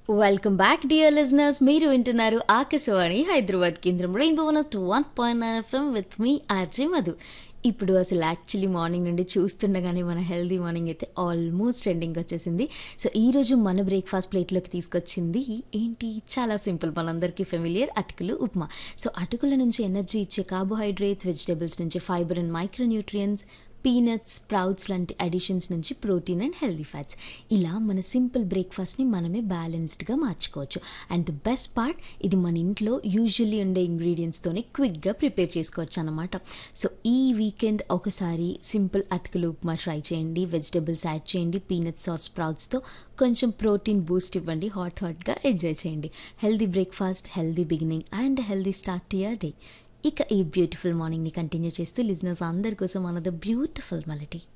welcome back dear listeners మీరు వింటున్నారు ఆకాశవాణి హైదరాబాద్ కేంద్రం rainbow one two one point nine F M with me R J Madhu ఇప్పుడు అసలు యాక్చువల్లీ మార్నింగ్ నుండి చూస్తుండగానే మన హెల్దీ మార్నింగ్ అయితే ఆల్మోస్ట్ ఎండింగ్ వచ్చేసింది సో ఈరోజు మన బ్రేక్ఫాస్ట్ ప్లేట్లోకి తీసుకొచ్చింది ఏంటి చాలా సింపుల్ మనందరికీ ఫెమిలియర్ అటుకులు ఉప్మా సో అటుకుల నుంచి ఎనర్జీ ఇచ్చే కార్బోహైడ్రేట్స్ వెజిటేబుల్స్ నుంచి fibre and micronutrients peanuts sprouts లాంటి అడిషన్స్ నుంచి ప్రోటీన్ అండ్ హెల్దీ ఫ్యాట్స్ ఇలా మన సింపుల్ బ్రేక్ఫాస్ట్ని మనమే బ్యాలెన్స్డ్గా మార్చుకోవచ్చు అండ్ ద బెస్ట్ పార్ట్ ఇది మన ఇంట్లో యూజువల్లీ ఉండే ఇంగ్రీడియంట్స్తోనే క్విక్గా ప్రిపేర్ చేసుకోవచ్చు అనమాట సో ఈ వీకెండ్ ఒకసారి సింపుల్ అటుకులు ఉప్మా ట్రై చేయండి వెజిటేబుల్స్ యాడ్ చేయండి పీనట్స్ ఆర్ స్ప్రౌట్స్తో కొంచెం ప్రోటీన్ బూస్ట్ ఇవ్వండి హాట్ హాట్గా ఎంజాయ్ చేయండి healthy breakfast healthy beginning and healthy start to your day ఇక ఈ బ్యూటిఫుల్ మార్నింగ్ని కంటిన్యూ చేస్తూ లిజినర్స్ అందరి కోసం అనద బ్యూటిఫుల్ మెలడీ